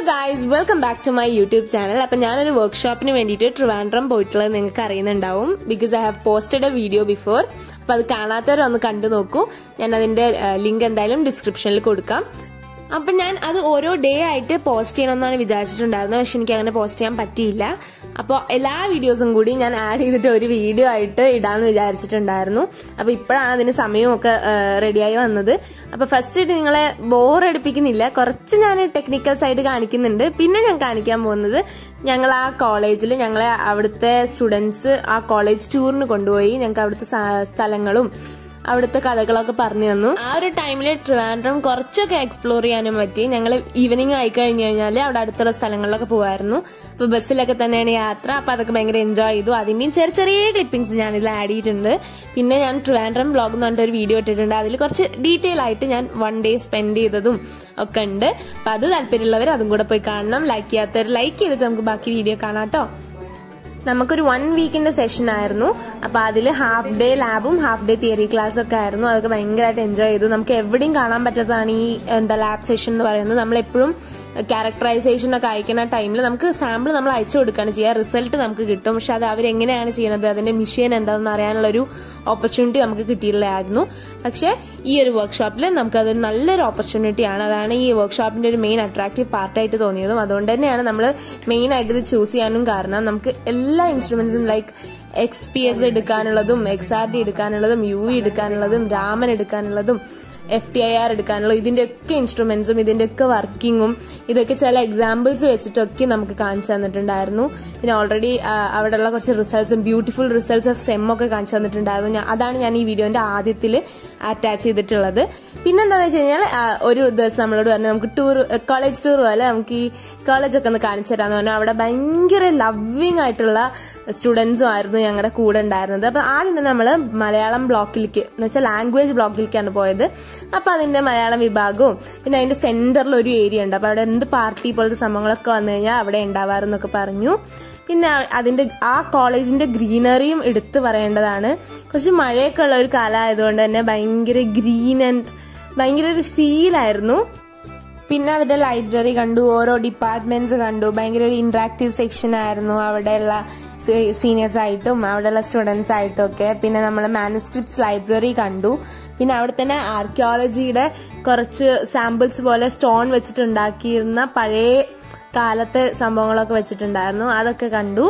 guys welcome back to my YouTube channel അപ്പൊ ഞാനൊരു വർക്ക്ഷോപ്പിന് വേണ്ടിയിട്ട് ട്രിവാൻഡ്രം പോയിട്ടുള്ളത് നിങ്ങൾക്ക് അറിയുന്നുണ്ടാവും because I have posted a video before അപ്പൊ അത് കാണാത്തവരൊന്ന് കണ്ടു നോക്കൂ ഞാൻ അതിന്റെ ലിങ്ക് എന്തായാലും ഡിസ്ക്രിപ്ഷനിൽ കൊടുക്കാം അപ്പൊ ഞാൻ അത് ഓരോ ഡേ ആയിട്ട് പോസ്റ്റ് ചെയ്യണമെന്നാണ് വിചാരിച്ചിട്ടുണ്ടായിരുന്നത് പക്ഷെ എനിക്ക് അങ്ങനെ പോസ്റ്റ് ചെയ്യാൻ പറ്റിയില്ല അപ്പോൾ എല്ലാ വീഡിയോസും കൂടി ഞാൻ ആഡ് ചെയ്തിട്ട് ഒരു വീഡിയോ ആയിട്ട് ഇടാന്ന് വിചാരിച്ചിട്ടുണ്ടായിരുന്നു അപ്പൊ ഇപ്പോഴാണ് അതിന് സമയമൊക്കെ റെഡിയായി വന്നത് അപ്പൊ ഫസ്റ്റ് നിങ്ങളെ ബോർ അടുപ്പിക്കുന്നില്ല കുറച്ച് ഞാൻ ടെക്നിക്കൽ സൈഡ് കാണിക്കുന്നുണ്ട് പിന്നെ ഞാൻ കാണിക്കാൻ പോകുന്നത് ഞങ്ങൾ ആ കോളേജിൽ ഞങ്ങളെ അവിടുത്തെ സ്റ്റുഡൻസ് ആ കോളേജ് ടൂറിന് കൊണ്ടുപോയി ഞങ്ങൾക്ക് അവിടുത്തെ സ്ഥലങ്ങളും അവിടുത്തെ കഥകളൊക്കെ പറഞ്ഞു തന്നു ആ ഒരു ടൈമിൽ ട്രിവാൻഡ്രം കുറച്ചൊക്കെ എക്സ്പ്ലോർ ചെയ്യാനും പറ്റി ഞങ്ങൾ ഈവനിങ് ആയി കഴിഞ്ഞു കഴിഞ്ഞാൽ അവിടെ അടുത്തുള്ള സ്ഥലങ്ങളിലൊക്കെ പോകുമായിരുന്നു അപ്പൊ ബസ്സിലൊക്കെ തന്നെയാണ് യാത്ര അപ്പൊ അതൊക്കെ ഭയങ്കര എൻജോയ് ചെയ്തു അതിന്റെയും ചെറിയ ചെറിയ ക്ലിപ്പിംഗ്സ് ഞാൻ ഇതിൽ ആഡ് ചെയ്തിട്ടുണ്ട് പിന്നെ ഞാൻ ട്രിവാൻഡ്രം ബ്ലോഗ് എന്ന് പറഞ്ഞിട്ട് ഒരു വീഡിയോ ഇട്ടിട്ടുണ്ട് അതിൽ കുറച്ച് ഡീറ്റെയിൽ ആയിട്ട് ഞാൻ വൺ ഡേ സ്പെൻഡ് ചെയ്തതും ഒക്കെ ഉണ്ട് അപ്പൊ അത് താല്പര്യമുള്ളവർ അതും കൂടെ പോയി കാണണം ലൈക്ക് ചെയ്യാത്തവർ ലൈക്ക് ചെയ്തിട്ട് നമുക്ക് ബാക്കി വീഡിയോ കാണാം കേട്ടോ നമുക്കൊരു വൺ വീക്കിന്റെ സെഷൻ ആയിരുന്നു അപ്പൊ അതിൽ ഹാഫ് ഡേ ലാബും ഹാഫ് ഡേ തിയറി ക്ലാസ്സും ഒക്കെ ആയിരുന്നു അതൊക്കെ ഭയങ്കരമായിട്ട് എൻജോയ് ചെയ്തു നമുക്ക് എവിടെയും കാണാൻ പറ്റാത്തതാണ് ഈ എന്താ ലാബ് സെഷൻ എന്ന് പറയുന്നത് നമ്മൾ എപ്പോഴും ക്യാരക്ടറൈസേഷൻ ഒക്കെ അയക്കുന്ന ടൈമിൽ നമുക്ക് സാമ്പിൾ നമ്മൾ അയച്ചു കൊടുക്കുകയാണ് ചെയ്യുക റിസൾട്ട് നമുക്ക് കിട്ടും പക്ഷെ അത് അവരെങ്ങനെയാണ് ചെയ്യുന്നത് അതിന്റെ മിഷീൻ എന്താണെന്ന് അറിയാനുള്ള ഒരു ഓപ്പർച്യൂണിറ്റി നമുക്ക് കിട്ടിയില്ലായിരുന്നു പക്ഷെ ഈ ഒരു വർക്ക്ഷോപ്പിൽ നമുക്കത് നല്ലൊരു ഓപ്പർച്യൂണിറ്റി ആണ് അതാണ് ഈ വർക്ക്ഷോപ്പിന്റെ ഒരു മെയിൻ അട്രാക്റ്റീവ് പാർട്ടായിട്ട് തോന്നിയതും അതുകൊണ്ട് തന്നെയാണ് നമ്മൾ മെയിൻ ആയിട്ട് ഇത് ചൂസ് ചെയ്യാനും കാരണം നമുക്ക് എല്ലാ ഇൻസ്ട്രുമെന്റ്സും ലൈക്ക് എക്സ് പി എസ് എടുക്കാനുള്ളതും എക്സ് ആർ ഡി എടുക്കാനുള്ളതും യു ഇ എടുക്കാനുള്ളതും രാമൻ എടുക്കാനുള്ളതും എഫ് ടി ഐ ആർ എടുക്കാനുള്ള ഇതിന്റെ ഒക്കെ ഇൻസ്ട്രുമെന്റ്സും ഇതിന്റെ ഒക്കെ വർക്കിങ്ങും ഇതൊക്കെ ചില എക്സാമ്പിൾസ് വെച്ചിട്ടൊക്കെ നമുക്ക് കാണിച്ചു തന്നിട്ടുണ്ടായിരുന്നു പിന്നെ ഓൾറെഡി അവിടെയുള്ള കുറച്ച് റിസൾട്ട്സും ബ്യൂട്ടിഫുൾ റിസൾട്ട്സ് ഓഫ് സെം ഒക്കെ കാണിച്ചു തന്നിട്ടുണ്ടായിരുന്നു അതാണ് ഞാൻ ഈ വീഡിയോന്റെ ആദ്യത്തിൽ അറ്റാച്ച് ചെയ്തിട്ടുള്ളത് പിന്നെന്താന്ന് വെച്ച് കഴിഞ്ഞാൽ ഒരു ദിവസം നമ്മളോട് പറഞ്ഞു നമുക്ക് ടൂർ കോളേജ് ടൂർ പോലെ നമുക്ക് ഈ കോളേജൊക്കെ ഒന്ന് കാണിച്ചു തരാന്ന് പറഞ്ഞു അവിടെ ഭയങ്കര ലവിങ് ആയിട്ടുള്ള സ്റ്റുഡൻസും ആയിരുന്നു ഞങ്ങളുടെ കൂടെ ഉണ്ടായിരുന്നത് അപ്പൊ ആദ്യം തന്നെ നമ്മൾ മലയാളം ബ്ലോക്കിലേക്ക് എന്ന് വെച്ചാൽ ലാംഗ്വേജ് ബ്ലോക്കിലേക്കാണ് പോയത് അപ്പൊ അതിന്റെ മലയാളം വിഭാഗവും പിന്നെ അതിന്റെ സെന്ററിൽ ഒരു ഏരിയ ഉണ്ട് അപ്പൊ അവിടെ എന്ത് പാർട്ടി പോലത്തെ സംഭവങ്ങളൊക്കെ വന്നു കഴിഞ്ഞാൽ അവിടെ ഉണ്ടാവാറെന്നൊക്കെ പറഞ്ഞു പിന്നെ അതിന്റെ ആ കോളേജിന്റെ ഗ്രീനറിയും എടുത്തു പറയേണ്ടതാണ് കുറച്ച് മഴയൊക്കെ ഉള്ള ഒരു കാലമായതുകൊണ്ട് തന്നെ ഭയങ്കര ഗ്രീൻ ആൻഡ് ഭയങ്കര ഒരു ഫീലായിരുന്നു പിന്നെ അവരുടെ ലൈബ്രറി കണ്ടു ഓരോ ഡിപ്പാർട്ട്മെന്റ്സ് കണ്ടു ഭയങ്കര ഒരു ഇന്ററാക്റ്റീവ് സെക്ഷൻ ആയിരുന്നു അവിടെയുള്ള സീനിയേഴ്സ് ആയിട്ടും അവിടെയുള്ള സ്റ്റുഡൻസ് ആയിട്ടും ഒക്കെ പിന്നെ നമ്മൾ മാനുസ്ക്രിപ്റ്റ്സ് ലൈബ്രറി കണ്ടു പിന്നെ അവിടെ തന്നെ ആർക്കിയോളജിയുടെ കുറച്ച് സാമ്പിൾസ് പോലെ സ്റ്റോൺ വെച്ചിട്ടുണ്ടാക്കിയിരുന്ന പഴയ കാലത്തെ സംഭവങ്ങളൊക്കെ വെച്ചിട്ടുണ്ടായിരുന്നു അതൊക്കെ കണ്ടു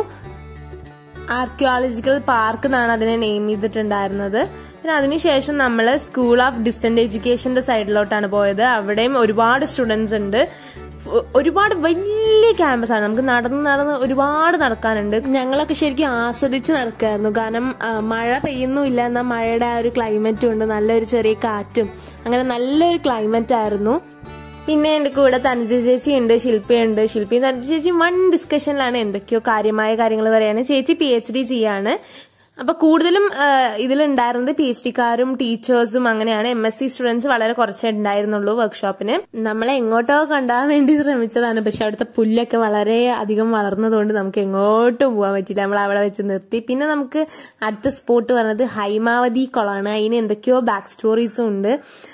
ആർക്കിയോളജിക്കൽ പാർക്ക് എന്നാണ് അതിനെ നെയിം ചെയ്തിട്ടുണ്ടായിരുന്നത് പിന്നെ അതിനുശേഷം നമ്മൾ സ്കൂൾ ഓഫ് ഡിസ്റ്റന്റ് എഡ്യൂക്കേഷന്റെ സൈഡിലോട്ടാണ് പോയത് അവിടെയും ഒരുപാട് സ്റ്റുഡൻസ് ഉണ്ട് ഒരുപാട് വലിയ ക്യാമ്പസ് ആണ് നമുക്ക് നടന്ന് നടന്ന് ഒരുപാട് നടക്കാനുണ്ട് ഞങ്ങളൊക്കെ ശരിക്കും ആസ്വദിച്ച് നടക്കായിരുന്നു കാരണം മഴ പെയ്യുന്നുമില്ല എന്നാൽ മഴയുടെ ആ ഒരു ക്ലൈമറ്റും ഉണ്ട് നല്ലൊരു ചെറിയ കാറ്റും അങ്ങനെ നല്ലൊരു ക്ലൈമറ്റ് ആയിരുന്നു പിന്നെ എന്റെ കൂടെ തനുജ ചേച്ചി ഉണ്ട് ശില്പയുണ്ട് ശില്പി തനുജ ചേച്ചി വൺ ഡിസ്കഷനിലാണ് എന്തൊക്കെയോ കാര്യമായ കാര്യങ്ങൾ പറയാണ് ചേച്ചി പി എച്ച് ഡി ചെയ്യാണ് അപ്പൊ കൂടുതലും ഇതിലുണ്ടായിരുന്നത് പി എച്ച് ഡിക്കാരും ടീച്ചേഴ്സും അങ്ങനെയാണ് എം എസ് സി സ്റ്റുഡൻസ് വളരെ കുറച്ചേ ഉണ്ടായിരുന്നുള്ളൂ വർക്ക്ഷോപ്പിന് നമ്മളെ എങ്ങോട്ടോ കണ്ടാൻ വേണ്ടി ശ്രമിച്ചതാണ് പക്ഷെ അവിടുത്തെ പുല്ലൊക്കെ വളരെ അധികം വളർന്നതുകൊണ്ട് നമുക്ക് എങ്ങോട്ടും പോകാൻ പറ്റില്ല നമ്മൾ അവിടെ വെച്ച് നിർത്തി പിന്നെ നമുക്ക് അടുത്ത സ്പോട്ട് പറഞ്ഞത് ഹൈമാവതി കുളമാണ് അതിന് എന്തൊക്കെയോ ബാക്ക് സ്റ്റോറീസും ഉണ്ട്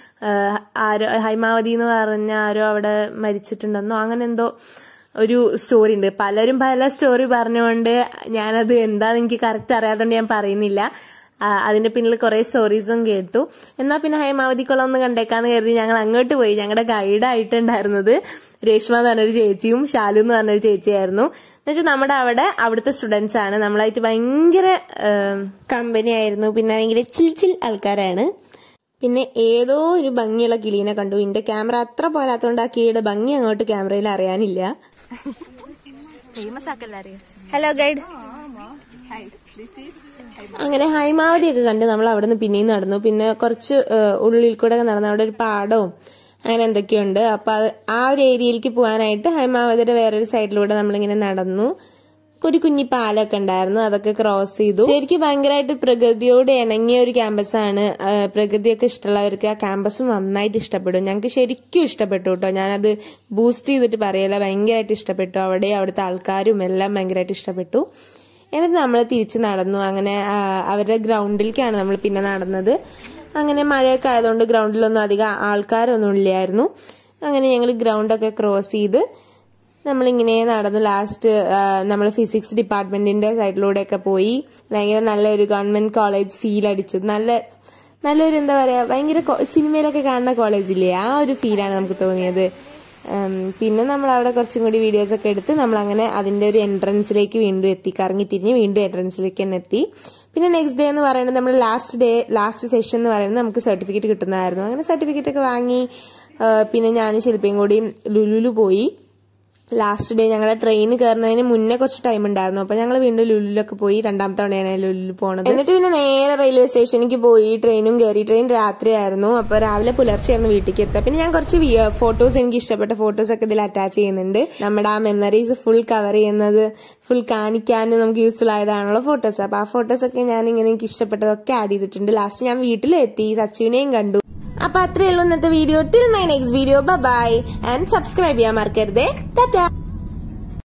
ആരോ ഹൈമാവതി എന്ന് പറഞ്ഞ ആരോ അവിടെ മരിച്ചിട്ടുണ്ടെന്നോ അങ്ങനെ എന്തോ ഒരു സ്റ്റോറി ഉണ്ട് പലരും പല സ്റ്റോറി പറഞ്ഞുകൊണ്ട് ഞാനത് എന്താന്ന് എനിക്ക് കറക്റ്റ് അറിയാത്തതുകൊണ്ട് ഞാൻ പറയുന്നില്ല അതിന്റെ പിന്നിൽ കുറെ സ്റ്റോറീസും കേട്ടു എന്നാൽ പിന്നെ ഹൈമാവതി കുളം ഒന്ന് കണ്ടേക്കാന്ന് കരുതി ഞങ്ങൾ അങ്ങോട്ട് പോയി ഞങ്ങളുടെ ഗൈഡായിട്ടുണ്ടായിരുന്നത് രേഷ്മ എന്ന് പറഞ്ഞൊരു ചേച്ചിയും ഷാലു എന്ന് പറഞ്ഞൊരു ചേച്ചിയായിരുന്നു എന്നുവെച്ചാൽ നമ്മുടെ അവിടെ അവിടുത്തെ സ്റ്റുഡൻസ് ആണ് നമ്മളായിട്ട് ഭയങ്കര കമ്പനി ആയിരുന്നു പിന്നെ ഭയങ്കര ചിൽ ചിൽ ആൾക്കാരാണ് പിന്നെ ഏതോ ഒരു ഭംഗിയുള്ള കിളീനെ കണ്ടു എന്റെ ക്യാമറ അത്ര പോരാത്തോണ്ട് ആ കിളിയുടെ ഭംഗി അങ്ങോട്ട് ക്യാമറയിൽ അറിയാനില്ല ഹലോ ഗൈഡ് അങ്ങനെ ഹൈമാവതി ഒക്കെ കണ്ട് നമ്മൾ അവിടെ നിന്ന് പിന്നെയും നടന്നു പിന്നെ കുറച്ച് ഉള്ളിൽ കൂടെ നടന്നു അവിടെ ഒരു പാടവും അങ്ങനെ എന്തൊക്കെയുണ്ട് അപ്പൊ ആ ഒരു ഏരിയയിലേക്ക് പോകാനായിട്ട് ഹൈമാവതിയുടെ വേറൊരു സൈഡിലൂടെ നമ്മളിങ്ങനെ നടന്നു ഒരു കുഞ്ഞി പാലൊക്കെ ഉണ്ടായിരുന്നു അതൊക്കെ ക്രോസ് ചെയ്തു ശരിക്കും ഭയങ്കരമായിട്ട് പ്രകൃതിയോട് ഇണങ്ങിയ ഒരു ക്യാമ്പസാണ് പ്രകൃതിയൊക്കെ ഇഷ്ടമുള്ളവർക്ക് ആ ക്യാമ്പസും നന്നായിട്ട് ഇഷ്ടപ്പെടും ഞങ്ങൾക്ക് ശരിക്കും ഇഷ്ടപ്പെട്ടു കേട്ടോ ഞാനത് ബൂസ്റ്റ് ചെയ്തിട്ട് പറയല ഭയങ്കരമായിട്ട് ഇഷ്ടപ്പെട്ടു അവിടെ അവിടുത്തെ ആൾക്കാരും എല്ലാം ഭയങ്കരമായിട്ട് ഇഷ്ടപ്പെട്ടു എന്നിട്ട് നമ്മൾ തിരിച്ച് നടന്നു അങ്ങനെ അവരുടെ ഗ്രൗണ്ടിലേക്കാണ് നമ്മൾ പിന്നെ നടന്നത് അങ്ങനെ മഴയൊക്കെ ആയതുകൊണ്ട് ഗ്രൗണ്ടിലൊന്നും അധികം ആൾക്കാരൊന്നും ഇല്ലായിരുന്നു അങ്ങനെ ഞങ്ങൾ ഗ്രൗണ്ടൊക്കെ ക്രോസ് ചെയ്ത് നമ്മളിങ്ങനെ നടന്ന് ലാസ്റ്റ് നമ്മൾ ഫിസിക്സ് ഡിപ്പാർട്ട്മെന്റിന്റെ സൈഡിലൂടെയൊക്കെ പോയി ഭയങ്കര നല്ലൊരു ഗവൺമെന്റ് കോളേജ് ഫീൽ അടിച്ചു നല്ല നല്ലൊരു എന്താ പറയാ ഭയങ്കര കൊ- സിനിമയിലൊക്കെ കാണുന്ന കോളേജില്ലേ ആ ഒരു ഫീലാണ് നമുക്ക് തോന്നിയത് ഉം, പിന്നെ നമ്മൾ അവിടെ കുറച്ചും കൂടി വീഡിയോസ് ഒക്കെ എടുത്ത് നമ്മൾ അങ്ങനെ അതിന്റെ ഒരു എൻട്രൻസിലേക്ക് വീണ്ടും എത്തി കറങ്ങി തിരിഞ്ഞ് വീണ്ടും എൻട്രൻസിലേക്ക് തന്നെ എത്തി പിന്നെ നെക്സ്റ്റ് ഡേ എന്ന് പറയുന്നത് നമ്മൾ ലാസ്റ്റ് ഡേ ലാസ്റ്റ് സെഷൻ എന്ന് പറയുന്നത് നമുക്ക് സർട്ടിഫിക്കറ്റ് കിട്ടുന്നതായിരുന്നു അങ്ങനെ സർട്ടിഫിക്കറ്റ് ഒക്കെ വാങ്ങി ആ, പിന്നെ ഞാനും ശില്പയും കൂടി ലുലുലു പോയി ലാസ്റ്റ് ഡേ ഞങ്ങളുടെ ട്രെയിൻ കയറുന്നതിന് മുന്നേ കുറച്ച് ടൈം ഉണ്ടായിരുന്നു അപ്പൊ ഞങ്ങൾ വീണ്ടും ലുലുലൊക്കെ പോയി രണ്ടാമത്തെ തവണയാണ് ലുലുലു പോണത് എന്നിട്ട് പിന്നെ നേരെ റെയിൽവേ സ്റ്റേഷനിലേക്ക് പോയി ട്രെയിനും കയറി ട്രെയിൻ രാത്രിയായിരുന്നു അപ്പൊ രാവിലെ പുലർച്ചെയായിരുന്നു വീട്ടിലേക്ക് എത്തുക പിന്നെ ഞാൻ കുറച്ച് ഫോട്ടോസ് എനിക്ക് ഇഷ്ടപ്പെട്ട ഫോട്ടോസ് ഒക്കെ ഇതിൽ അറ്റാച്ച് ചെയ്യുന്നുണ്ട് നമ്മുടെ ആ മെമ്മറീസ് ഫുൾ കവർ ചെയ്യുന്നത് ഫുൾ കാണിക്കാനും നമുക്ക് യൂസ്ഫുൾ ആയതാണല്ലോ ഫോട്ടോസ് അപ്പൊ ആ ഫോട്ടോസ് ഒക്കെ ഞാൻ ഇങ്ങനെ എനിക്ക് ഇഷ്ടപ്പെട്ടതൊക്കെ ആഡ് ചെയ്തിട്ടുണ്ട് ലാസ്റ്റ് ഞാൻ വീട്ടിലെത്തി സച്ചുവിനെയും കണ്ടു അപ്പൊ അത്രയേ ഉള്ളൂ ഇന്നത്തെ video till my next video bye and subscribe ചെയ്യാൻ മറക്കരുതേ ടാറ്റാ